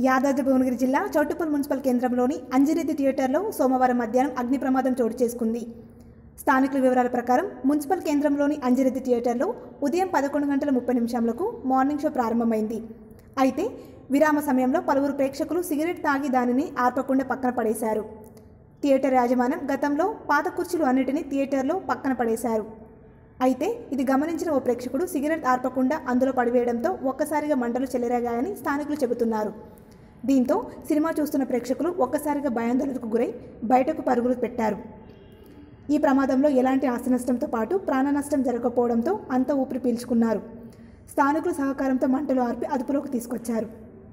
యాదాద్రి భువనగిరి జిల్లా చౌటుప్పల్ మున్సిపల్ కేంద్రంలోని అంజిరెడ్డి థియేటర్లో సోమవారం మధ్యాహ్నం అగ్ని ప్రమాదం చోటు చేసుకుంది స్థానికుల వివరాల ప్రకారం మున్సిపల్ కేంద్రంలోని అంజిరెడ్డి థియేటర్లో ఉదయం పదకొండు గంటల ముప్పై నిమిషాలకు మార్నింగ్ షో ప్రారంభమైంది అయితే విరామ సమయంలో పలువురు ప్రేక్షకులు సిగరెట్ తాగి దానిని ఆర్పకుండా పక్కన పడేశారు థియేటర్ యాజమాన్యం గతంలో పాత కుర్చీలు అన్నిటినీ థియేటర్లో పక్కన పడేశారు అయితే ఇది గమనించిన ఓ ప్రేక్షకుడు సిగరెట్ ఆర్పకుండా అందులో పడివేయడంతో ఒక్కసారిగా మంటలు చెలరేగాయని స్థానికులు చెబుతున్నారు దీంతో సినిమా చూస్తున్న ప్రేక్షకులు ఒక్కసారిగా భయాందోళనకు గురై బయటకు పరుగులు పెట్టారు ఈ ప్రమాదంలో ఎలాంటి ఆస్తి నష్టంతో పాటు ప్రాణ నష్టం జరగకపోవడంతో అంతా ఊపిరి పీల్చుకున్నారు స్థానికుల సహకారంతో మంటలు ఆర్పి అదుపులోకి తీసుకొచ్చారు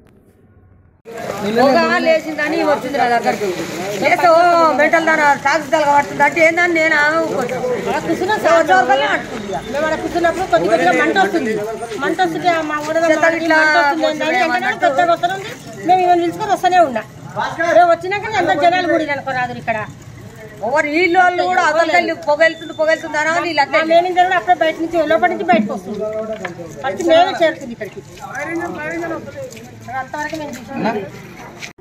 పొగ లేచిందని వచ్చింది నా దగ్గరికి లేస్తే ఓ మెంటల్ దాని టాక్స్ తలగా పడుతుంది అంటే ఏందని నేను ఆమె కూర్చున్న సంవత్సరాలు అంటుంది మేము అక్కడ కూర్చున్నప్పుడు కొద్ది కొద్దిగా మంట వస్తుంది మంట వస్తుంటే మా ఊడద చెత్త ఇట్లా మంట వస్తుంది అని వెంటనే పెద్దగా వస్తుంది మేము ఇవన్నీ నిలుచుకొని వస్తూనే ఉన్నా మేము వచ్చినాక అందరు జనాలు ముడి అనుకోరాదు ఇక్కడ ఎవరు వీళ్ళు వాళ్ళు కూడా అసలు పొగెళ్తుంది పొగెళ్తుంది అని వీళ్ళు మా మేనేజర్ కూడా అప్పుడే బయట నుంచి లోపల నుంచి బయటకు వస్తుంది ఫస్ట్ మేమే చేరుతుంది ఇక్కడికి అంతవరకు మేము చూసాం